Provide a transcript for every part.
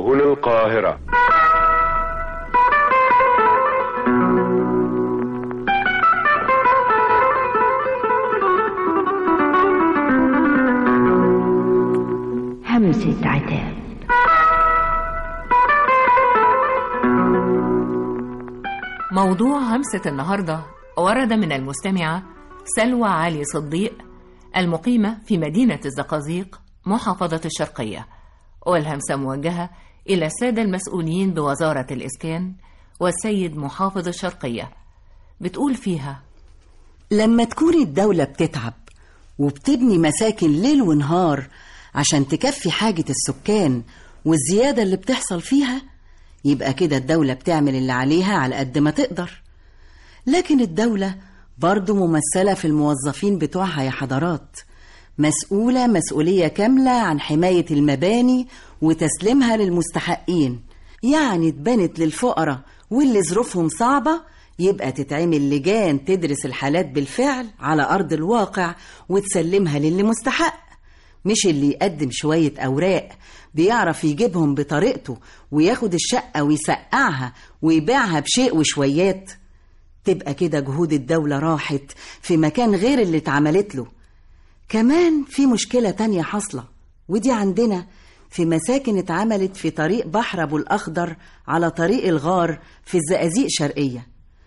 سبل القاهرة همسة عتاب موضوع همسة النهاردة ورد من المستمعة سلوى علي صديق المقيمة في مدينة الزقازيق محافظة الشرقية والهمسة موجهة إلى السادة المسؤولين بوزارة الإسكان والسيد محافظ الشرقية بتقول فيها لما تكون الدولة بتتعب وبتبني مساكن ليل ونهار عشان تكفي حاجة السكان والزيادة اللي بتحصل فيها يبقى كده الدولة بتعمل اللي عليها على قد ما تقدر لكن الدولة برضو ممثلة في الموظفين بتوعها يا حضرات مسؤولة مسؤولية كاملة عن حماية المباني وتسليمها للمستحقين يعني اتبنت للفقراء واللي ظروفهم صعبة يبقى تتعمل لجان تدرس الحالات بالفعل على أرض الواقع وتسلمها للي مستحق مش اللي يقدم شوية أوراق بيعرف يجيبهم بطريقته وياخد الشقة ويسقعها ويبيعها بشيء وشويات تبقى كده جهود الدولة راحت في مكان غير اللي اتعملت له كمان في مشكلة تانية حاصلة ودي عندنا في مساكن اتعملت في طريق بحر أبو الأخضر على طريق الغار في الزقازيق شرقية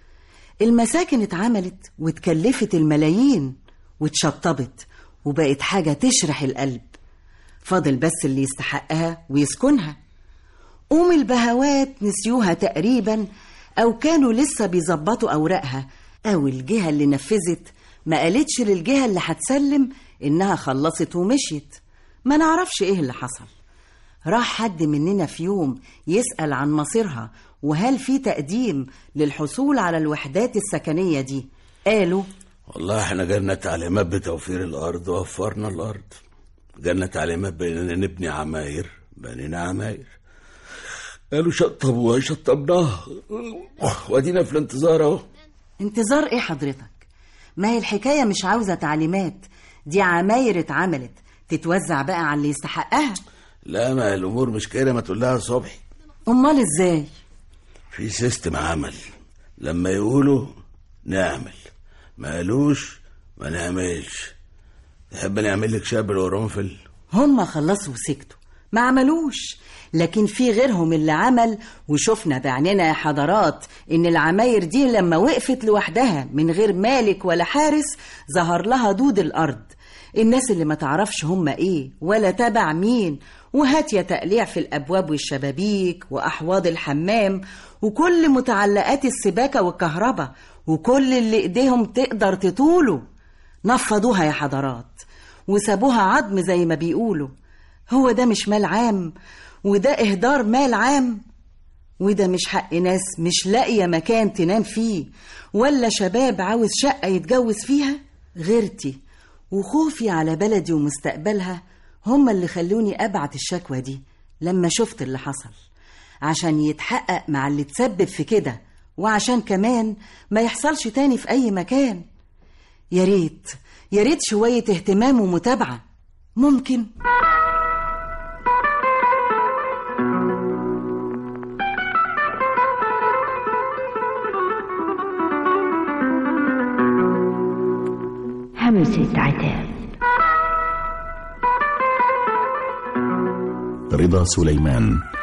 المساكن اتعملت واتكلفت الملايين واتشطبت وبقت حاجة تشرح القلب فاضل بس اللي يستحقها ويسكنها قوم البهوات نسيوها تقريبا أو كانوا لسه بيظبطوا أوراقها أو الجهة اللي نفذت ما قالتش للجهة اللي هتسلم إنها خلصت ومشيت ما نعرفش إيه اللي حصل راح حد مننا في يوم يسأل عن مصيرها وهل في تقديم للحصول على الوحدات السكنية دي قالوا والله احنا جالنا تعليمات بتوفير الارض وفرنا الارض جالنا تعليمات باننا نبني عماير بنينا عماير قالوا شطبوها شطبناها وادينا في الانتظار اهو انتظار ايه حضرتك ما هي الحكاية مش عاوزة تعليمات دي عماير اتعملت تتوزع بقى على اللي يستحقها لا ما الامور مش كده ما تقول لها صبحي امال ازاي في سيستم عمل لما يقولوا نعمل ما قالوش ما نعملش تحب نعمل لك شاب القرنفل هم خلصوا وسكتوا ما عملوش لكن في غيرهم اللي عمل وشفنا بعنينا يا حضرات ان العماير دي لما وقفت لوحدها من غير مالك ولا حارس ظهر لها دود الارض الناس اللي ما تعرفش هم ايه ولا تبع مين وهاتية تقليع في الابواب والشبابيك واحواض الحمام وكل متعلقات السباكة والكهرباء وكل اللي ايديهم تقدر تطوله نفضوها يا حضرات وسابوها عظم زي ما بيقولوا هو ده مش مال عام وده إهدار مال عام وده مش حق ناس مش لاقية مكان تنام فيه ولا شباب عاوز شقة يتجوز فيها غيرتي وخوفي على بلدي ومستقبلها هما اللي خلوني أبعت الشكوى دي لما شفت اللي حصل عشان يتحقق مع اللي تسبب في كده وعشان كمان ما يحصلش تاني في أي مكان يا ريت يا ريت شوية اهتمام ومتابعة ممكن همسة عتاب رضا سليمان